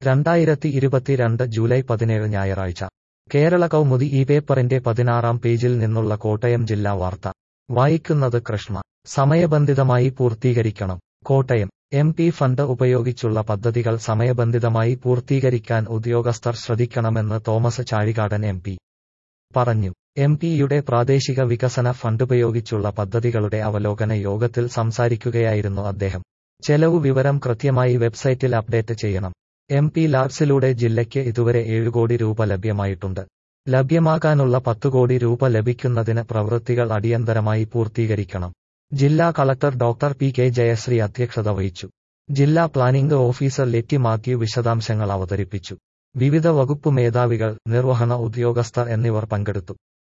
രണ്ടായിരത്തി ഇരുപത്തിരണ്ട് ജൂലൈ പതിനേഴ് ഞായറാഴ്ച കേരള കൗമുദി ഈ പേപ്പറിന്റെ പതിനാറാം പേജിൽ നിന്നുള്ള കോട്ടയം ജില്ലാ വാർത്ത വായിക്കുന്നത് കൃഷ്ണ സമയബന്ധിതമായി പൂർത്തീകരിക്കണം കോട്ടയം എം പി ഫണ്ട് ഉപയോഗിച്ചുള്ള പദ്ധതികൾ സമയബന്ധിതമായി പൂർത്തീകരിക്കാൻ ഉദ്യോഗസ്ഥർ ശ്രദ്ധിക്കണമെന്ന് തോമസ് ചാഴികാടൻ എം പി പറഞ്ഞു എം പിയുടെ പ്രാദേശിക വികസന ഫണ്ടുപയോഗിച്ചുള്ള പദ്ധതികളുടെ അവലോകന യോഗത്തിൽ സംസാരിക്കുകയായിരുന്നു അദ്ദേഹം ചെലവ് വിവരം കൃത്യമായി വെബ്സൈറ്റിൽ അപ്ഡേറ്റ് ചെയ്യണം എം പി ലാബ്സിലൂടെ ജില്ലയ്ക്ക് ഇതുവരെ ഏഴ് കോടി രൂപ ലഭ്യമായിട്ടുണ്ട് ലഭ്യമാകാനുള്ള പത്ത് കോടി രൂപ ലഭിക്കുന്നതിന് പ്രവൃത്തികൾ അടിയന്തരമായി പൂർത്തീകരിക്കണം ജില്ലാ collector doctor P K Jayasree അധ്യക്ഷത വഹിച്ചു ജില്ലാ പ്ലാനിംഗ് ഓഫീസർ ലെറ്റി മാത്യു വിശദാംശങ്ങൾ അവതരിപ്പിച്ചു വിവിധ വകുപ്പ് മേധാവികൾ നിർവഹണ ഉദ്യോഗസ്ഥർ എന്നിവർ പങ്കെടുത്തു